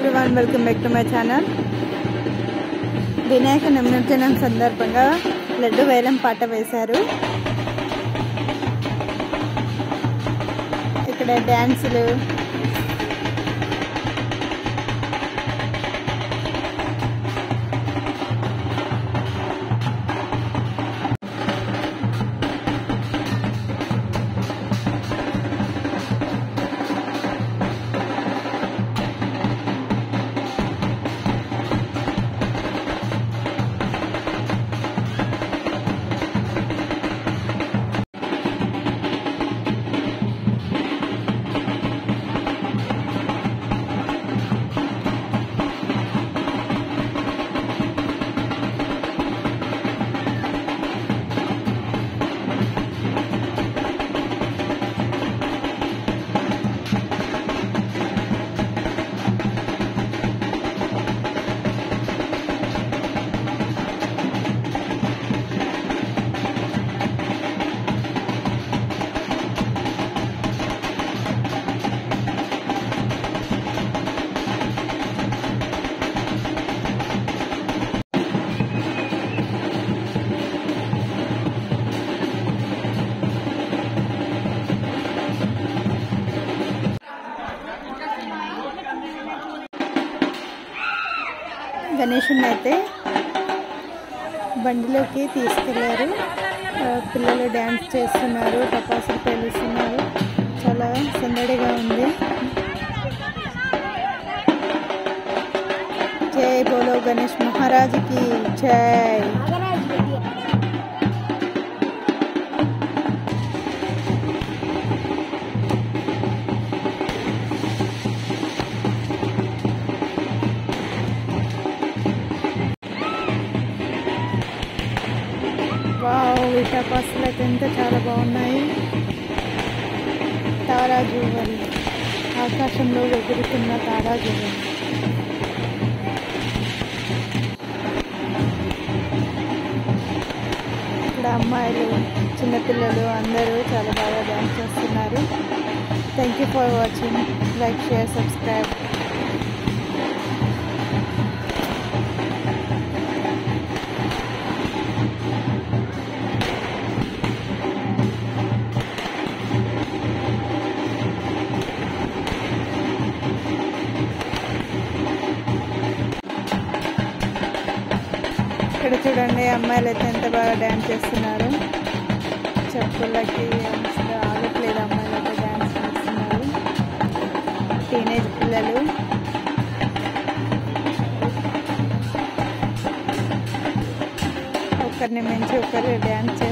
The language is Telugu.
everyone welcome back to my channel Vinayaka నిమజ్జనం సందర్భంగా లడ్డు వేలం పాట వేశారు ఇక్కడ డ్యాన్సులు గణేషుని అయితే బండిలోకి తీసుకెళ్లారు ఆ, పిల్లలు డ్యాన్స్ చేస్తున్నారు టపాసులు పేలుస్తున్నారు చాలా సందడిగా ఉంది జై బోలో గణేష్ మహారాజుకి జై వావ్ ఈ టపాసులు అయితే ఎంత చాలా బాగున్నాయి తారాజువలు ఆకాశంలో ఎగురుతున్న తారాజువలు ఇక్కడ అమ్మాయిలు చిన్నపిల్లలు అందరూ చాలా బాగా డ్యాన్స్ చేస్తున్నారు thank you for watching like share subscribe ఇక్కడ చూడండి అమ్మాయిలు అయితే ఎంత బాగా డ్యాన్స్ చేస్తున్నారు చెప్పులకి అసలు ఆగట్లేదు అమ్మాయిలు అయితే డ్యాన్స్ చేస్తున్నారు టీనేజ్ పిల్లలు ఒకరిని మించి ఒకరు డ్యాన్స్ చేస్తున్నారు